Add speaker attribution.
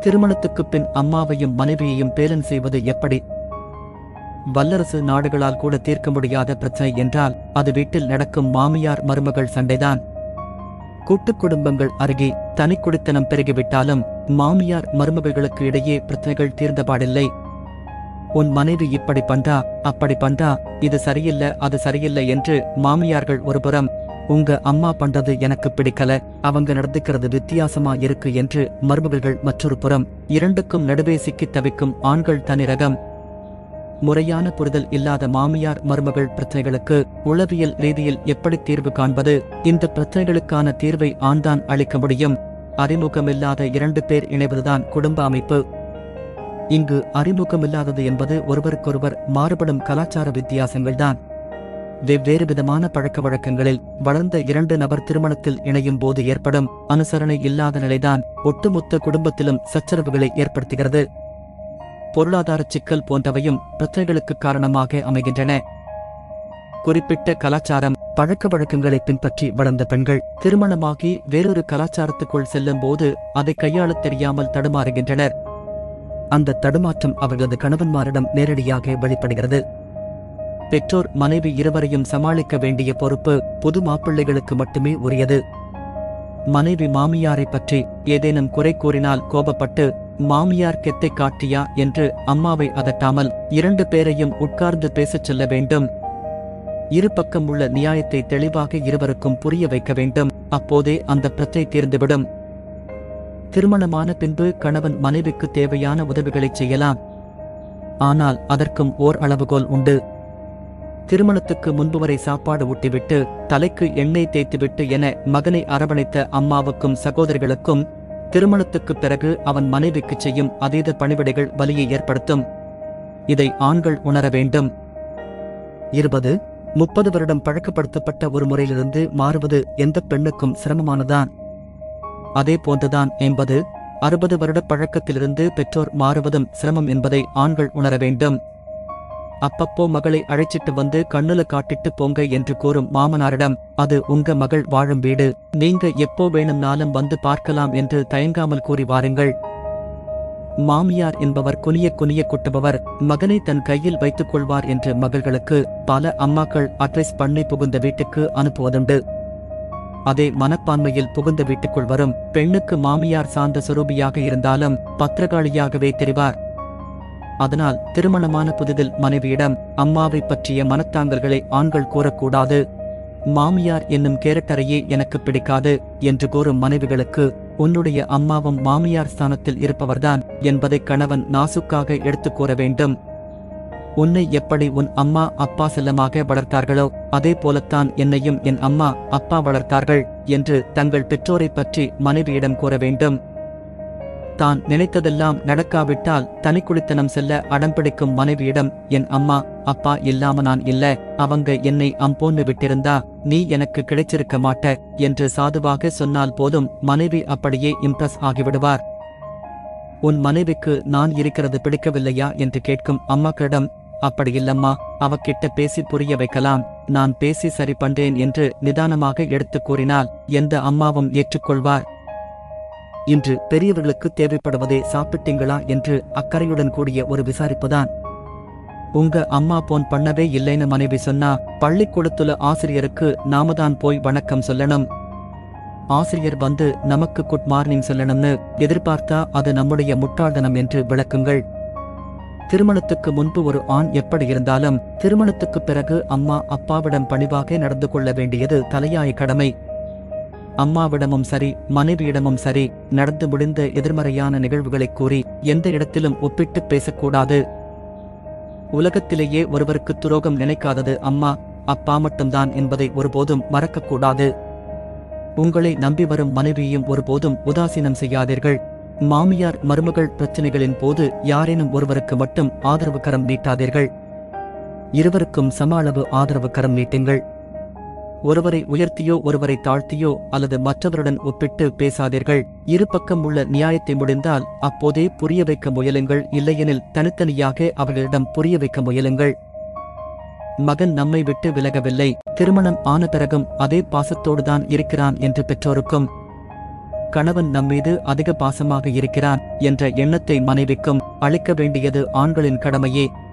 Speaker 1: திருமணத்துக்குப் பின் அம்மாவையும் மனைவியையும் பேலன் செய்வது எப்படி வல்லரசு நாடுகளால் கூட தீர்க்க முடியாத பிரச்சனை என்றால் அது வீட்டில் நடக்கும் மாமியார் மருமகள் சண்டைதான் கூட்டுக் குடும்பங்கள் அருகே தனிக்குடித்தனம் பெருகிவிட்டாலும் மாமியார் மருமகளுக்கு இடையே பிரச்சனைகள் தீர்ந்தபாடில்லை உன் மனைவி இப்படி பண்றா அப்படி பண்றா இது சரியில்லை அது சரியில்லை என்று மாமியார்கள் ஒருபுறம் உங்க அம்மா பண்றது எனக்கு பிடிக்கல அவங்க நடந்துக்கிறது வித்தியாசமா இருக்கு என்று மருமகள்கள் மற்றொரு புறம் இரண்டுக்கும் நடுவே சிக்கித் தவிக்கும் ஆண்கள் தனி ரகம் முறையான புரிதல் இல்லாத மாமியார் மருமகள் பிரச்சனைகளுக்கு உளவியல் ரீதியில் எப்படி தீர்வு காண்பது இந்த பிரச்சனைகளுக்கான தீர்வை ஆண்தான் அளிக்க முடியும் அறிமுகமில்லாத இரண்டு பேர் இணைவதுதான் குடும்ப அமைப்பு இங்கு அறிமுகமில்லாதது என்பது ஒருவருக்கொருவர் மாறுபடும் கலாச்சார வித்தியாசங்கள்தான் வெவ்வேறு விதமான பழக்க வழக்கங்களில் வளர்ந்த இரண்டு நபர் திருமணத்தில் இணையும் போது ஏற்படும் அனுசரணை இல்லாத நிலைதான் ஒட்டுமொத்த குடும்பத்திலும் சச்சரவுகளை ஏற்படுத்துகிறது பொருளாதார சிக்கல் போன்றவையும் பிரச்சனைகளுக்கு காரணமாக அமைகின்றன குறிப்பிட்ட கலாச்சாரம் பழக்க வழக்கங்களை பின்பற்றி வளர்ந்த பெண்கள் திருமணமாகி வேறொரு கலாச்சாரத்துக்குள் செல்லும் போது அதை கையாளத் தெரியாமல் தடுமாறுகின்றனர் அந்த தடுமாற்றம் அவர்களது கணவன்மாரிடம் நேரடியாக வெளிப்படுகிறது பெற்றோர் மனைவி இருவரையும் சமாளிக்க வேண்டிய பொறுப்பு புது மாப்பிள்ளைகளுக்கு மட்டுமே உரியது மனைவி மாமியாரை பற்றி ஏதேனும் குறை கூறினால் கோபப்பட்டு மாமியார் கெத்தை காட்டியா என்று அம்மாவை அதட்டாமல் இரண்டு பேரையும் உட்கார்ந்து பேசச் சொல்ல வேண்டும் இரு பக்கம் உள்ள நியாயத்தை தெளிவாக இருவருக்கும் புரிய வைக்க வேண்டும் அப்போதே அந்த பிரச்சனை தீர்ந்துவிடும் திருமணமான பின்பு கணவன் மனைவிக்கு தேவையான உதவிகளை செய்யலாம் ஆனால் அதற்கும் ஓர் அளவுகோல் உண்டு திருமணத்துக்கு முன்பு வரை சாப்பாடு ஊட்டிவிட்டு தலைக்கு எண்ணெய் தேய்த்துவிட்டு என மகனை அரவணைத்த அம்மாவுக்கும் சகோதரிகளுக்கும் திருமணத்துக்குப் பிறகு அவன் மனைவிக்கு செய்யும் அதீத பணிவிடைகள் வலியை ஏற்படுத்தும் இதை ஆண்கள் உணர வேண்டும் இருபது முப்பது வருடம் பழக்கப்படுத்தப்பட்ட ஒரு முறையிலிருந்து மாறுவது எந்த பெண்ணுக்கும் சிரமமானதான் அதே போன்றுதான் என்பது அறுபது வருட பழக்கத்திலிருந்து பெற்றோர் மாறுவதும் சிரமம் என்பதை ஆண்கள் உணர வேண்டும் அப்பப்போ மகளை அழைச்சிட்டு வந்து கண்ணுல காட்டிட்டு போங்க என்று கூறும் மாமனாரிடம் அது உங்க மகள் வாழும் வீடு நீங்க எப்போ வேணும்னாலும் வந்து பார்க்கலாம் என்று தயங்காமல் கூறி வாருங்கள் மாமியார் என்பவர் குனிய குனிய குட்டுபவர் மகனை தன் கையில் வைத்துக் கொள்வார் என்று மகள்களுக்கு பல அம்மாக்கள் அட்வைஸ் பண்ணி புகுந்த வீட்டுக்கு அனுப்புவதுண்டு அதே மனப்பான்மையில் புகுந்த வீட்டுக்குள் வரும் பெண்ணுக்கு மாமியார் சார்ந்த சுரூபியாக இருந்தாலும் பத்திரகாளியாகவே தெரிவார் அதனால் திருமணமான புதிதில் மனைவியிடம் அம்மாவை பற்றிய மனத்தாங்கல்களை ஆண்கள் கூறக்கூடாது மாமியார் என்னும் கேரக்டரையே எனக்கு பிடிக்காது என்று கூறும் மனைவிகளுக்கு உன்னுடைய அம்மாவும் மாமியார் ஸ்தானத்தில் இருப்பவர்தான் என்பதை கணவன் நாசுக்காக எடுத்துக் கூற வேண்டும் உன்னை எப்படி உன் அம்மா அப்பா செல்லமாக வளர்த்தார்களோ அதே போலத்தான் என்னையும் என் அம்மா அப்பா வளர்த்தார்கள் என்று தங்கள் பெற்றோரைப் பற்றி மனைவியிடம் கூற வேண்டும் தான் நினைத்ததெல்லாம் நடக்காவிட்டால் தனிக்குடித்தனம் செல்ல அடம்பிடிக்கும் மனைவியிடம் என் அம்மா அப்பா இல்லாம நான் இல்ல அவங்க என்னை அம்போன்னு விட்டிருந்தா நீ எனக்கு கிடைச்சிருக்க மாட்ட என்று சாதுவாக சொன்னால் போதும் மனைவி அப்படியே இம்ப்ரெஸ் ஆகிவிடுவார் உன் மனைவிக்கு நான் இருக்கிறது பிடிக்கவில்லையா என்று கேட்கும் அம்மாக்களிடம் அப்படி இல்லம்மா அவகிட்ட பேசி புரிய வைக்கலாம் நான் பேசி சரி பண்றேன் என்று நிதானமாக எடுத்துக் கூறினால் எந்த அம்மாவும் ஏற்றுக்கொள்வார் இன்று பெரியவர்களுக்கு தேவைப்படுவதே சாப்பிட்டீங்களா என்று அக்கறையுடன் கூடிய ஒரு விசாரிப்புதான் உங்க அம்மா போன் பண்ணவே இல்லைன்னு மனைவி சொன்னா பள்ளிக்கூடத்துல ஆசிரியருக்கு நாம தான் போய் வணக்கம் சொல்லணும் ஆசிரியர் வந்து நமக்கு குட் மார்னிங் சொல்லணும்னு எதிர்பார்த்தா அது நம்முடைய முட்டாள்தனம் என்று விளக்குங்கள் திருமணத்துக்கு முன்பு ஒரு ஆண் எப்படி இருந்தாலும் திருமணத்துக்கு பிறகு அம்மா அப்பாவிடம் பணிவாக நடந்து கொள்ள வேண்டியது தலையாய கடமை அம்மாவிடமும் சரி மனைவியிடமும் சரி நடந்து முடிந்த எதிர்மறையான நிகழ்வுகளை கூறி எந்த இடத்திலும் ஒப்பிட்டு பேசக்கூடாது உலகத்திலேயே ஒருவருக்கு துரோகம் நினைக்காதது அம்மா அப்பா மட்டும்தான் என்பதை ஒருபோதும் மறக்கக்கூடாது உங்களை நம்பி வரும் மனைவியையும் ஒருபோதும் உதாசீனம் செய்யாதீர்கள் மாமியார் மருமகள் பிரச்சனைகளின் போது யாரேனும் ஒருவருக்கு மட்டும் ஆதரவு கரம் நீட்டாதீர்கள் இருவருக்கும் சம அளவு ஆதரவு கரம் நீட்டுங்கள் ஒருவரை உயர்த்தியோ ஒருவரை தாழ்த்தியோ அல்லது மற்றவருடன் ஒப்பிட்டு பேசாதீர்கள் இரு பக்கம் உள்ள நியாயத்தை முடிந்தால் அப்போதே புரிய வைக்க முயலுங்கள் இல்லையெனில் தனித்தனியாக அவர்களிடம் புரிய வைக்க முயலுங்கள் மகன் நம்மை விட்டு விலகவில்லை திருமணம் ஆன பிறகும் அதே பாசத்தோடுதான் இருக்கிறான் என்று பெற்றோருக்கும் கணவன் நம்மீது அதிக பாசமாக இருக்கிறான் என்ற எண்ணத்தை மனைவிக்கும் அளிக்க வேண்டியது ஆண்களின் கடமையே